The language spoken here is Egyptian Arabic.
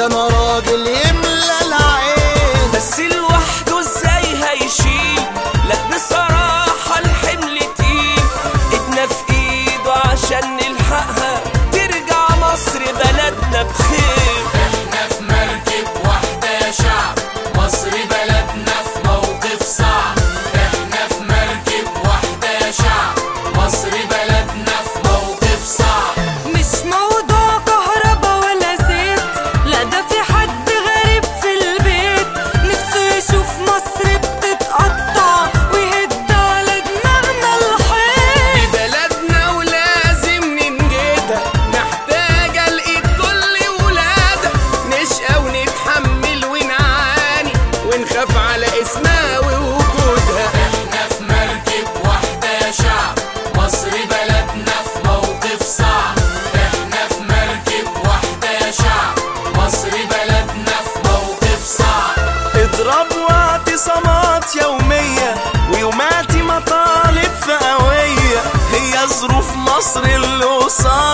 انا راجل يملى العين بس لوحده ازاي هيشيل لا بصراحة الحمل تقيل ايدنا في ايده عشان نلحقها ترجع مصر بلدنا بخير احنا في مركب واحدة يا شعب مصر بلدنا في موقف صعب احنا في مركب واحدة يا شعب مصر بلدنا في موقف صعب مش موضوع كهربا ولا زيت لا ده في حد غريب في البيت نفسه يشوف مصر بتتقطع ويهد على دماغنا الحيط بلدنا ولازم ننجدها محتاجة لإيد كل ولادة نشقى ونتحمل ونعاني ونخاف على اسمها ووجودها احنا في مركب واحدة يا شعب مصر بلدنا في موقف صعب احنا في مركب واحدة يا شعب مصر بلدنا في موقف صعب اضراب واعتصامات يومية ويوماتي مطالب فئوية هي ظروف مصر اللي قصاد